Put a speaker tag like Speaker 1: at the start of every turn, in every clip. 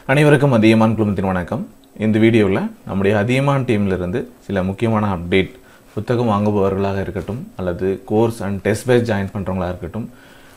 Speaker 1: அனைவருக்கும் அதியமான் குழுமத்தின் வணக்கம் இந்த வீடியோவில் நம்முடைய அதியமான் டீம்லேருந்து சில முக்கியமான அப்டேட் புத்தகம் வாங்குபவர்களாக இருக்கட்டும் அல்லது கோர்ஸ் அண்ட் டெஸ்ட் பேஸ் ஜாயின் பண்ணுறவங்களா இருக்கட்டும்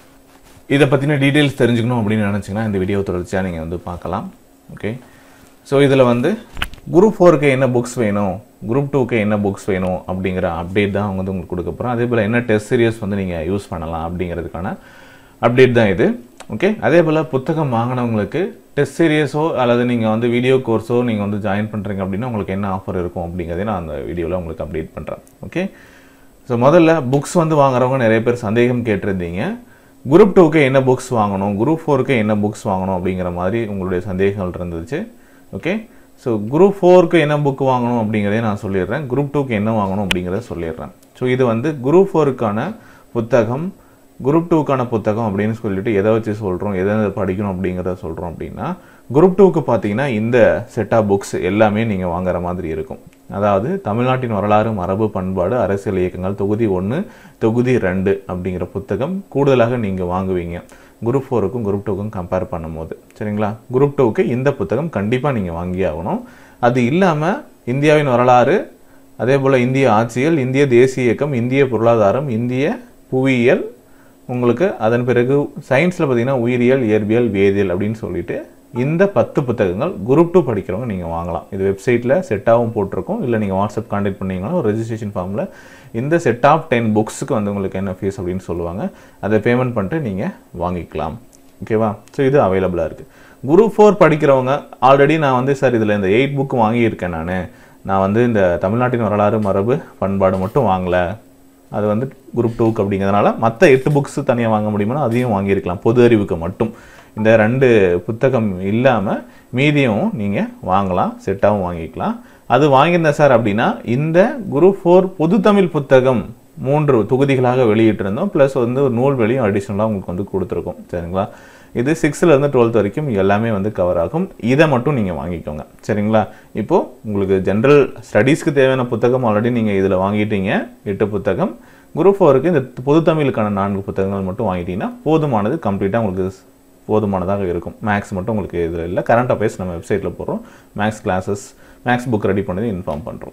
Speaker 1: இதை பற்றின டீட்டெயில்ஸ் தெரிஞ்சுக்கணும் அப்படின்னு நினச்சிங்கன்னா இந்த வீடியோ தொடர்ச்சியாக நீங்கள் வந்து பார்க்கலாம் ஓகே ஸோ இதில் வந்து குரூப் ஃபோருக்கு என்ன புக்ஸ் வேணும் குரூப் டூக்கு என்ன புக்ஸ் வேணும் அப்படிங்கிற அப்டேட் தான் அவங்க வந்து உங்களுக்கு கொடுக்க போகிறோம் அதே போல் என்ன டெஸ்ட் சீரியஸ் வந்து நீங்கள் யூஸ் பண்ணலாம் அப்படிங்கிறதுக்கான அப்டேட் தான் இது ஓகே அதே போல் புத்தகம் வாங்கினவங்களுக்கு டெஸ்ட் சீரியஸோ அல்லது நீங்கள் வந்து வீடியோ கோர்ஸோ நீங்கள் வந்து ஜாயின் பண்ணுறீங்க அப்படின்னா உங்களுக்கு என்ன ஆஃபர் இருக்கும் அப்படிங்கிறதையும் நான் அந்த வீடியோவில் உங்களுக்கு அப்டேட் பண்ணுறேன் ஓகே ஸோ முதல்ல புக்ஸ் வந்து வாங்குறவங்க நிறைய பேர் சந்தேகம் கேட்டிருந்தீங்க குரூப் டூக்கு என்ன புக்ஸ் வாங்கணும் குரூப் ஃபோருக்கு என்ன புக்ஸ் வாங்கணும் அப்படிங்கிற மாதிரி உங்களுடைய சந்தேகங்கள் இருந்துச்சு ஓகே ஸோ குரூப் ஃபோருக்கு என்ன புக் வாங்கணும் அப்படிங்கிறதையும் நான் சொல்லிடுறேன் குரூப் டூக்கு என்ன வாங்கணும் அப்படிங்கிறத சொல்லிடுறேன் ஸோ இது வந்து குரூப் ஃபோருக்கான புத்தகம் குரூப் டூக்கான புத்தகம் அப்படின்னு சொல்லிட்டு எதை வச்சு சொல்கிறோம் எதை எதை படிக்கணும் அப்படிங்கிறத சொல்கிறோம் அப்படின்னா குரூப் டூக்கு பார்த்தீங்கன்னா இந்த செட் ஆஃப் புக்ஸ் எல்லாமே நீங்கள் வாங்குற மாதிரி இருக்கும் அதாவது தமிழ்நாட்டின் வரலாறு மரபு பண்பாடு அரசியல் இயக்கங்கள் தொகுதி ஒன்று தொகுதி ரெண்டு அப்படிங்கிற புத்தகம் கூடுதலாக நீங்கள் வாங்குவீங்க குரூப் ஃபோருக்கும் குரூப் டூக்கும் கம்பேர் பண்ணும்போது சரிங்களா குரூப் டூக்கு இந்த புத்தகம் கண்டிப்பாக நீங்கள் வாங்கி ஆகணும் அது இல்லாமல் இந்தியாவின் வரலாறு அதே போல் இந்திய ஆட்சியல் இந்திய தேசிய இயக்கம் இந்திய பொருளாதாரம் இந்திய புவியியல் உங்களுக்கு அதன் பிறகு சயின்ஸில் பார்த்தீங்கன்னா உயிரியல் இயற்பியல் வேதியியல் அப்படின்னு சொல்லிட்டு இந்த பத்து புத்தகங்கள் குரூப் டூ படிக்கிறவங்க நீங்கள் வாங்கலாம் இது வெப்சைட்டில் செட்டாகவும் போட்டிருக்கோம் இல்லை நீங்கள் வாட்ஸ்அப் கான்டாக்ட் பண்ணீங்கன்னா ஒரு ரெஜிஸ்ட்ரேஷன் ஃபார்மில் இந்த செட் ஆஃப் டென் புக்ஸுக்கு வந்து உங்களுக்கு என்ன ஃபீஸ் அப்படின்னு சொல்லுவாங்க அதை பேமெண்ட் பண்ணிட்டு நீங்கள் வாங்கிக்கலாம் ஓகேவா ஸோ இது அவைலபிளாக இருக்குது குரூப் ஃபோர் படிக்கிறவங்க ஆல்ரெடி நான் வந்து சார் இதில் இந்த எயிட் புக் வாங்கியிருக்கேன் நான் நான் வந்து இந்த தமிழ்நாட்டின் வரலாறு மரபு பண்பாடு மட்டும் வாங்கலை அது வந்து குரூப் டூக்கு அப்படிங்கிறதுனால மற்ற எட்டு புக்ஸ் தனியாக வாங்க முடியுமானா அதையும் வாங்கியிருக்கலாம் பொது அறிவுக்கு மட்டும் இந்த ரெண்டு புத்தகம் இல்லாமல் மீதியும் நீங்கள் வாங்கலாம் செட்டாகவும் வாங்கிக்கலாம் அது வாங்கியிருந்தேன் சார் அப்படின்னா இந்த குரூப் ஃபோர் பொது தமிழ் புத்தகம் மூன்று தொகுதிகளாக வெளியிட்டிருந்தோம் ப்ளஸ் வந்து ஒரு நூல் வெளியும் அடிஷ்னலாக உங்களுக்கு வந்து கொடுத்துருக்கோம் சரிங்களா இது சிக்ஸ்த்துலேருந்து டுவெல்த் வரைக்கும் எல்லாமே வந்து கவர் ஆகும் இதை மட்டும் நீங்கள் வாங்கிக்கோங்க சரிங்களா இப்போது உங்களுக்கு ஜென்ரல் ஸ்டடீஸ்க்கு தேவையான புத்தகம் ஆல்ரெடி நீங்கள் இதில் வாங்கிட்டீங்க எட்டு புத்தகம் குரூப் ஃபோருக்கு இந்த பொது தமிழுக்கான நான்கு புத்தகங்கள் மட்டும் வாங்கிட்டீங்கன்னா போதுமானது கம்ப்ளீட்டாக உங்களுக்கு போதுமானதாக இருக்கும் மேக்ஸ் மட்டும் உங்களுக்கு இதில் இல்லை கரண்ட் அஃபேர்ஸ் நம்ம வெப்சைட்டில் போடுறோம் max classes max book ready பண்ணி இன்ஃபார்ம் பண்ணுறோம்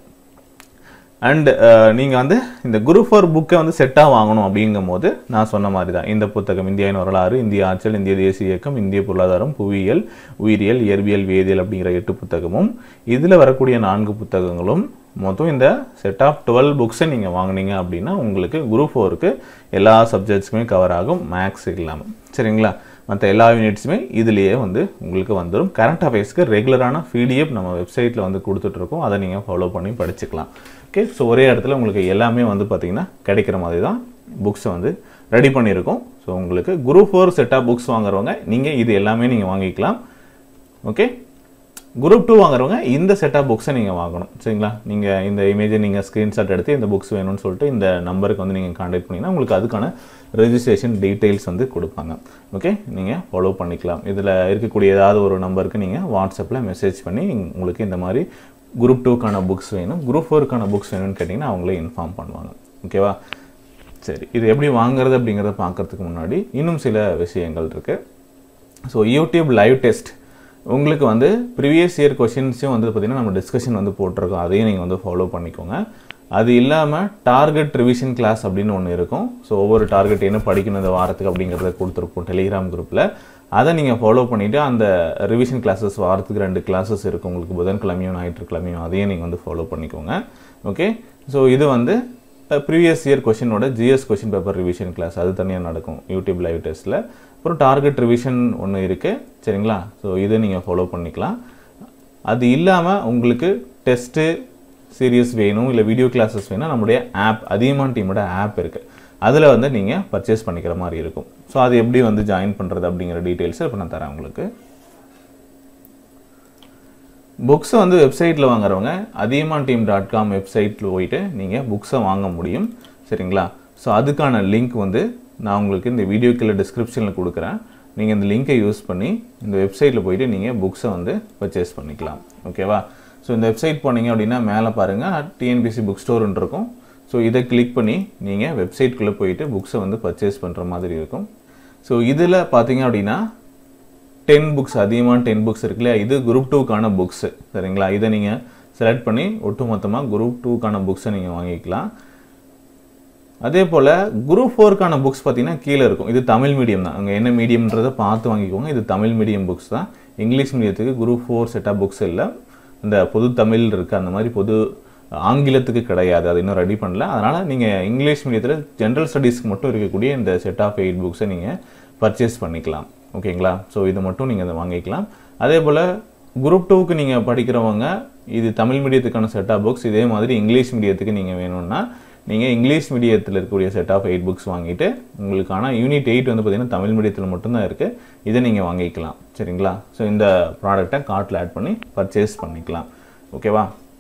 Speaker 1: அண்ட் நீங்கள் வந்து இந்த குரு ஃபோர் புக்கை வந்து செட்டாக வாங்கணும் அப்படிங்கும் போது நான் சொன்ன மாதிரி தான் இந்த புத்தகம் இந்தியாவின் வரலாறு இந்திய ஆட்சியல் இந்திய தேசிய இயக்கம் இந்திய பொருளாதாரம் புவியியல் உயிரியல் இயற்பியல் வேதியியல் அப்படிங்கிற எட்டு புத்தகமும் இதில் வரக்கூடிய நான்கு புத்தகங்களும் மொத்தம் இந்த செட் ஆஃப் டுவெல் புக்ஸை நீங்கள் வாங்கினீங்க அப்படின்னா உங்களுக்கு குரூப் ஃபோருக்கு எல்லா சப்ஜெக்ட்ஸுமே கவர் ஆகும் மேக்ஸ் இல்லாமல் சரிங்களா மற்ற எல்லா யூனிட்ஸுமே இதுலேயே வந்து உங்களுக்கு வந்துடும் கரண்ட் அஃபேர்ஸ்க்கு ரெகுலரான பிடிஎஃப் நம்ம வெப்சைட்டில் வந்து கொடுத்துட்ருக்கோம் அதை நீங்கள் ஃபாலோ பண்ணி படிச்சுக்கலாம் ஓகே ஸோ ஒரே இடத்துல உங்களுக்கு எல்லாமே வந்து பார்த்திங்கன்னா கிடைக்கிற மாதிரி தான் புக்ஸை வந்து ரெடி பண்ணியிருக்கோம் ஸோ உங்களுக்கு குரூப் ஃபோர் செட்டாக புக்ஸ் வாங்குறவங்க நீங்கள் இது எல்லாமே நீங்கள் வாங்கிக்கலாம் ஓகே குரூப் டூ வாங்குறவங்க இந்த செட் ஆஃப் புக்ஸை நீங்கள் வாங்கணும் சரிங்களா நீங்கள் இந்த இமேஜை நீங்கள் ஸ்க்ரீன்ஷாட் எடுத்து இந்த புக்ஸ் வேணும்னு சொல்லிட்டு இந்த நம்பருக்கு வந்து நீங்கள் காண்டாக்ட் பண்ணிங்கன்னா உங்களுக்கு அதுக்கான ரெஜிஸ்ட்ரேஷன் டீட்டெயில்ஸ் வந்து கொடுப்பாங்க ஓகே நீங்கள் ஃபாலோ பண்ணிக்கலாம் இதில் இருக்கக்கூடிய ஏதாவது ஒரு நம்பருக்கு நீங்கள் வாட்ஸ்அப்பில் மெசேஜ் பண்ணி உங்களுக்கு இந்த மாதிரி குரூப் டூக்கான புக்ஸ் வேணும் குரூப் ஃபோருக்கான புக்ஸ் வேணும்னு கேட்டிங்கன்னா அவங்களே இன்ஃபார்ம் பண்ணுவாங்க ஓகேவா சரி இது எப்படி வாங்குறது அப்படிங்கிறத பார்க்குறதுக்கு முன்னாடி இன்னும் சில விஷயங்கள் இருக்குது ஸோ யூடியூப் லைவ் டெஸ்ட் உங்களுக்கு வந்து ப்ரீவியஸ் இயர் கொஷின்ஸையும் வந்து பார்த்திங்கன்னா நம்ம டிஸ்கஷன் வந்து போட்டிருக்கோம் அதையும் நீங்கள் வந்து ஃபாலோ பண்ணிக்கோங்க அது இல்லாமல் டார்கெட் ரிவிஷன் கிளாஸ் அப்படின்னு ஒன்று இருக்கும் ஸோ ஒவ்வொரு டார்கெட் என்ன படிக்கணும் இந்த வாரத்துக்கு அப்படிங்கிறத கொடுத்துருப்போம் டெலிகிராம் குரூப்பில் அதை நீங்கள் ஃபாலோ பண்ணிவிட்டு அந்த ரிவிஷன் கிளாஸஸ் வாரத்துக்கு ரெண்டு கிளாஸஸ் இருக்கும் உங்களுக்கு புதன்கிழமையும் ஞாயிற்றுக்கிழமையும் அதையும் நீங்கள் வந்து ஃபாலோ பண்ணிக்கோங்க ஓகே ஸோ இது வந்து ப்ரீவியஸ் இயர் கொஷினோட GS question paper revision class அது தனியாக நடக்கும் யூடியூப் லைவ் டெஸ்ட்டில் அப்புறம் டார்கெட் ரிவிஷன் ஒன்று இருக்குது சரிங்களா ஸோ இதை நீங்கள் ஃபாலோ பண்ணிக்கலாம் அது இல்லாமல் உங்களுக்கு டெஸ்ட்டு சீரியஸ் வேணும் இல்லை வீடியோ கிளாஸஸ் வேணும் நம்முடைய ஆப் அதிகமான டீமோட ஆப் இருக்குது அதில் வந்து நீங்கள் பர்ச்சேஸ் பண்ணிக்கிற மாதிரி இருக்கும் ஸோ அது எப்படி வந்து ஜாயின் பண்ணுறது அப்படிங்கிற டீட்டெயில்ஸை இப்போ நான் தரேன் உங்களுக்கு புக்ஸை வந்து வெப்சைட்டில் வாங்குறவங்க அதிகமான் டீம் டாட் காம் வெப்சைட்டில் போயிட்டு நீங்கள் புக்ஸை வாங்க முடியும் சரிங்களா ஸோ அதுக்கான லிங்க் வந்து நான் உங்களுக்கு இந்த வீடியோ கீழே டிஸ்கிரிப்ஷனில் கொடுக்குறேன் நீங்கள் இந்த லிங்கை யூஸ் பண்ணி இந்த வெப்சைட்டில் போயிட்டு நீங்கள் புக்ஸை வந்து பர்ச்சேஸ் பண்ணிக்கலாம் ஓகேவா ஸோ இந்த வெப்சைட் போனீங்க அப்படின்னா மேலே பாருங்கள் டிஎன்பிசி புக் ஸ்டோர்னு இருக்கும் ஸோ இதை கிளிக் பண்ணி நீங்கள் வெப்சைட்குள்ளே போயிட்டு புக்ஸை வந்து பர்ச்சேஸ் பண்ணுற மாதிரி இருக்கும் ஸோ இதில் பார்த்தீங்க அப்படின்னா டென் புக்ஸ் அதிகமான டென் புக்ஸ் இருக்கு இல்லையா இது குரூப் டூக்கான புக்ஸு சரிங்களா இதை நீங்கள் செலக்ட் பண்ணி ஒட்டுமொத்தமாக குரூப் டூக்கான புக்ஸை நீங்கள் வாங்கிக்கலாம் அதே போல் குரூப் ஃபோருக்கான புக்ஸ் பார்த்தீங்கன்னா கீழே இருக்கும் இது தமிழ் மீடியம் தான் அங்கே என்ன மீடியம்ன்றதை பார்த்து வாங்கிக்கோங்க இது தமிழ் மீடியம் புக்ஸ் தான் இங்கிலீஷ் மீடியத்துக்கு குரூப் ஃபோர் செட்டாக புக்ஸ் இல்லை இந்த பொது தமிழ் இருக்குது அந்த மாதிரி பொது ஆங்கிலத்துக்கு கிடையாது அது இன்னும் ரெடி பண்ணல அதனால் நீங்கள் இங்கிலீஷ் மீடியத்தில் ஜென்ரல் ஸ்டடீஸ்க்கு மட்டும் இருக்கக்கூடிய இந்த செட் ஆஃப் எயிட் புக்ஸை நீங்கள் பர்ச்சேஸ் பண்ணிக்கலாம் ஓகேங்களா ஸோ இது மட்டும் நீங்கள் அதை வாங்கிக்கலாம் அதே போல் குரூப் டூக்கு நீங்கள் படிக்கிறவங்க இது தமிழ் மீடியத்துக்கான செட் ஆஃப் புக்ஸ் இதே மாதிரி இங்கிலீஷ் மீடியத்துக்கு நீங்கள் வேணும்னா நீங்கள் இங்கிலீஷ் மீடியத்தில் இருக்கக்கூடிய செட் ஆஃப் எயிட் புக்ஸ் வாங்கிட்டு உங்களுக்கான யூனிட் எயிட் வந்து பார்த்தீங்கன்னா தமிழ் மீடியத்தில் மட்டும்தான் இருக்குது இதை நீங்கள் வாங்கிக்கலாம் சரிங்களா ஸோ இந்த ப்ராடக்டை கார்ட்டில் ஆட் பண்ணி பர்ச்சேஸ் பண்ணிக்கலாம் ஓகேவா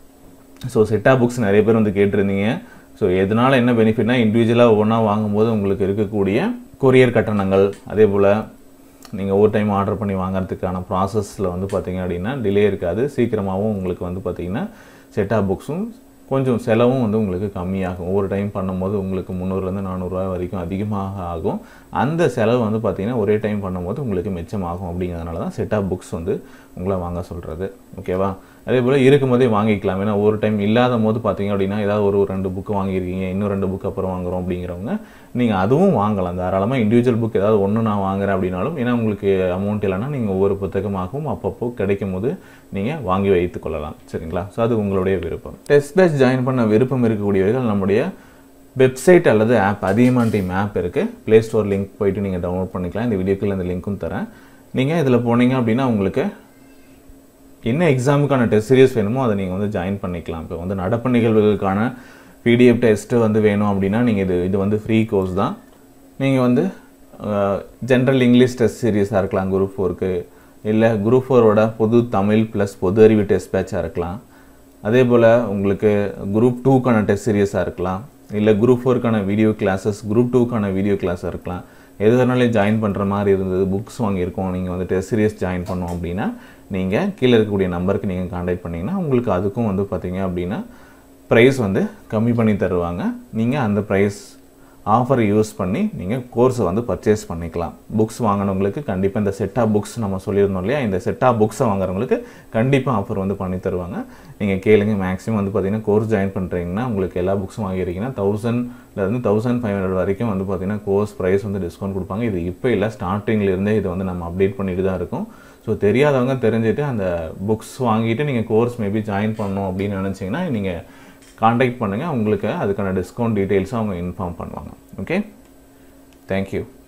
Speaker 1: ஸோ செட் ஆஃப் புக்ஸ் நிறைய பேர் வந்து கேட்டிருந்தீங்க ஸோ எதனால் என்ன பெனிஃபிட்னா இண்டிவிஜுவலாக ஒவ்வொன்றா வாங்கும்போது உங்களுக்கு இருக்கக்கூடிய கொரியர் கட்டணங்கள் அதே போல் நீங்கள் ஒரு டைம் ஆர்டர் பண்ணி வாங்குறதுக்கான ப்ராசஸில் வந்து பார்த்தீங்க அப்படின்னா டிலே இருக்காது சீக்கிரமாகவும் உங்களுக்கு வந்து பார்த்தீங்கன்னா செட் ஆஃப் புக்ஸும் கொஞ்சம் செலவும் வந்து உங்களுக்கு கம்மியாகும் ஒவ்வொரு டைம் பண்ணும்போது உங்களுக்கு முந்நூறுலேருந்து நானூறுரூவா வரைக்கும் அதிகமாக ஆகும் அந்த செலவு வந்து பார்த்தீங்கன்னா ஒரே டைம் பண்ணும்போது உங்களுக்கு மிச்சமாகும் அப்படிங்கிறதுனால தான் செட் ஆஃப் புக்ஸ் வந்து உங்களை வாங்க சொல்கிறது ஓகேவா அதே போல் இருக்கும்போதே வாங்கிக்கலாம் ஏன்னா ஒரு டைம் இல்லாத போது பார்த்தீங்க அப்படின்னா ஏதாவது ஒரு ரெண்டு புக்கு வாங்கியிருக்கீங்க இன்னும் ரெண்டு புக் அப்புறம் வாங்குறோம் அப்படிங்கிறவங்க நீங்கள் அதுவும் வாங்கலாம் தாராளமாக இண்டிவிஜுவல் புக் ஏதாவது ஒன்று நான் வாங்குறேன் அப்படின்னாலும் ஏன்னா உங்களுக்கு அமௌண்ட் இல்லைன்னா நீங்கள் ஒவ்வொரு புத்தகமாகவும் அப்பப்போ கிடைக்கும் போது நீங்கள் வாங்கி வைத்து கொள்ளலாம் சரிங்களா ஸோ அது உங்களுடைய விருப்பம் டெஸ்ட் பேட்ச் ஜாயின் பண்ண விருப்பம் இருக்கக்கூடியவர்கள் நம்முடைய வெப்சைட் அல்லது ஆப் அதிகமான டீம் ஆப் இருக்குது ப்ளே ஸ்டோர் லிங்க் போயிட்டு நீங்கள் டவுன்லோட் பண்ணிக்கலாம் இந்த வீடியோக்குள்ள இந்த லிங்க்கும் தரேன் நீங்கள் இதில் போனீங்க அப்படின்னா உங்களுக்கு என்ன எக்ஸாமுக்கான டெஸ்ட் சீரியஸ் வேணுமோ அதை நீங்கள் வந்து ஜாயின் பண்ணிக்கலாம் இப்போ வந்து நடப்பு நிகழ்வுகளுக்கான பிடிஎஃப் டெஸ்ட்டு வந்து வேணும் அப்படின்னா நீங்கள் இது இது வந்து ஃப்ரீ கோர்ஸ் தான் நீங்கள் வந்து ஜென்ரல் இங்கிலீஷ் டெஸ்ட் சீரியஸாக இருக்கலாம் குரூப் ஃபோருக்கு இல்லை குரூப் ஃபோரோட பொது தமிழ் ப்ளஸ் பொது அறிவு டெஸ்ட் பேட்சாக இருக்கலாம் அதே போல் உங்களுக்கு குரூப் டூக்கான டெஸ்ட் சீரியஸாக இருக்கலாம் இல்லை குரூப் ஃபோருக்கான வீடியோ கிளாஸஸ் குரூப் டூக்கான வீடியோ கிளாஸாக இருக்கலாம் எதுனாலே ஜாயின் பண்ணுற மாதிரி இருந்தது புக்ஸ் வாங்கியிருக்கோம் நீங்கள் வந்து டெஸ்ட் சீரியஸ் ஜாயின் பண்ணோம் அப்படின்னா நீங்கள் கீழே இருக்கக்கூடிய நம்பருக்கு நீங்கள் காண்டாக்ட் பண்ணிங்கன்னா உங்களுக்கு அதுக்கும் வந்து பார்த்தீங்க அப்படின்னா ப்ரைஸ் வந்து கம்மி பண்ணி தருவாங்க நீங்கள் அந்த ப்ரைஸ் ஆஃபர் யூஸ் பண்ணி நீங்கள் கோர்ஸை வந்து பர்ச்சேஸ் பண்ணிக்கலாம் புக்ஸ் வாங்கினவங்களுக்கு கண்டிப்பாக இந்த செட்டாக புக்ஸ் நம்ம சொல்லியிருந்தோம் இல்லையா இந்த செட்டாக புக்ஸை வாங்குறவங்களுக்கு கண்டிப்பாக ஆஃபர் வந்து பண்ணி தருவாங்க நீங்கள் கேளுங்க மேக்ஸிமம் வந்து பார்த்தீங்கன்னா கோர்ஸ் ஜாயின் பண்ணுறீங்கன்னா உங்களுக்கு எல்லா புக்ஸும் வாங்கியிருக்கீங்கன்னா தௌசண்ட்லேருந்து தௌசண்ட் ஃபைவ் ஹண்ட்ரட் வரைக்கும் வந்து பார்த்தீங்கன்னா கோர்ஸ் ப்ரைஸ் வந்து டிஸ்கவுண்ட் கொடுப்பாங்க இது இப்போ இல்லை ஸ்டார்டிங்லேருந்தே இது வந்து நம்ம அப்டேட் பண்ணிட்டு தான் இருக்கும் ஸோ தெரியாதவங்க தெரிஞ்சுட்டு அந்த புக்ஸ் வாங்கிட்டு நீங்கள் கோர்ஸ் மேபி ஜாயின் பண்ணணும் அப்படின்னு நினச்சிங்கன்னா நீங்கள் காண்டாக்ட் பண்ணுங்கள் உங்களுக்கு அதுக்கான டிஸ்கவுண்ட் டீட்டெயில்ஸும் அவங்க இன்ஃபார்ம் பண்ணுவாங்க ஓகே தேங்க்யூ